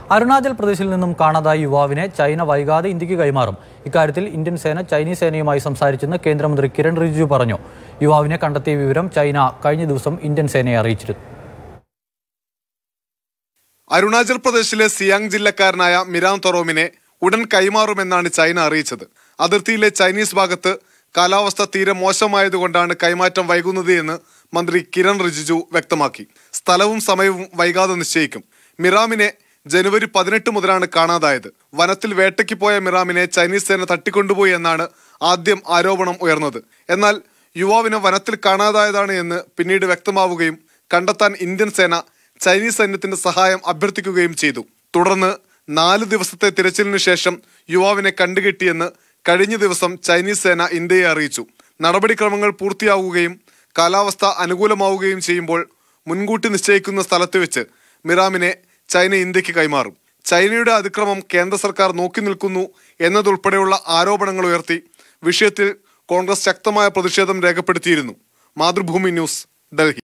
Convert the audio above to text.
അരുണാചൽ പ്രദേശിൽ നിന്നും കാണാതായ യുവാവിനെ ചൈന വൈകാതെ ഇന്ത്യക്ക് കൈമാറും ഇക്കാര്യത്തിൽ ഇന്ത്യൻ സേന ചൈനീസ് സേനയുമായി സംസാരിച്ചെന്ന് കേന്ദ്രമന്ത്രി കിരൺ റിജിജു പറഞ്ഞു യുവാവിനെ കണ്ടെത്തിയ വിവരം ചൈന കഴിഞ്ഞ ദിവസം ഇന്ത്യൻ സേനയെ അറിയിച്ചിരുന്നു അരുണാചൽ പ്രദേശിലെ സിയാങ് ജില്ലക്കാരനായ മിരാം തൊറോമിനെ ഉടൻ കൈമാറുമെന്നാണ് ചൈന അറിയിച്ചത് അതിർത്തിയിലെ ചൈനീസ് ഭാഗത്ത് കാലാവസ്ഥ തീരെ മോശമായതുകൊണ്ടാണ് കൈമാറ്റം വൈകുന്നത് എന്ന് മന്ത്രി കിരൺ റിജിജു വ്യക്തമാക്കി സ്ഥലവും സമയവും വൈകാതെ നിശ്ചയിക്കും മിറാമിനെ ജനുവരി പതിനെട്ട് മുതലാണ് കാണാതായത് വനത്തിൽ വേട്ടയ്ക്ക് പോയ മിറാമിനെ ചൈനീസ് സേന തട്ടിക്കൊണ്ടുപോയി എന്നാണ് ആദ്യം ആരോപണം ഉയർന്നത് എന്നാൽ യുവാവിനെ വനത്തിൽ കാണാതായതാണ് എന്ന് പിന്നീട് വ്യക്തമാവുകയും കണ്ടെത്താൻ ഇന്ത്യൻ സേന ചൈനീസ് സൈന്യത്തിന്റെ സഹായം അഭ്യർത്ഥിക്കുകയും ചെയ്തു തുടർന്ന് നാല് ദിവസത്തെ തിരച്ചിലിനു ശേഷം യുവാവിനെ കണ്ടുകെട്ടിയെന്ന് കഴിഞ്ഞ ദിവസം ചൈനീസ് സേന ഇന്ത്യയെ അറിയിച്ചു നടപടിക്രമങ്ങൾ പൂർത്തിയാവുകയും കാലാവസ്ഥ അനുകൂലമാവുകയും ചെയ്യുമ്പോൾ മുൻകൂട്ടി നിശ്ചയിക്കുന്ന സ്ഥലത്ത് വെച്ച് മിറാമിനെ ചൈന ഇന്ത്യക്ക് കൈമാറും ചൈനയുടെ അതിക്രമം കേന്ദ്ര സർക്കാർ നോക്കി നിൽക്കുന്നു എന്നതുൾപ്പെടെയുള്ള ആരോപണങ്ങൾ ഉയർത്തി വിഷയത്തിൽ കോൺഗ്രസ് ശക്തമായ പ്രതിഷേധം രേഖപ്പെടുത്തിയിരുന്നു മാതൃഭൂമി ന്യൂസ് ഡൽഹി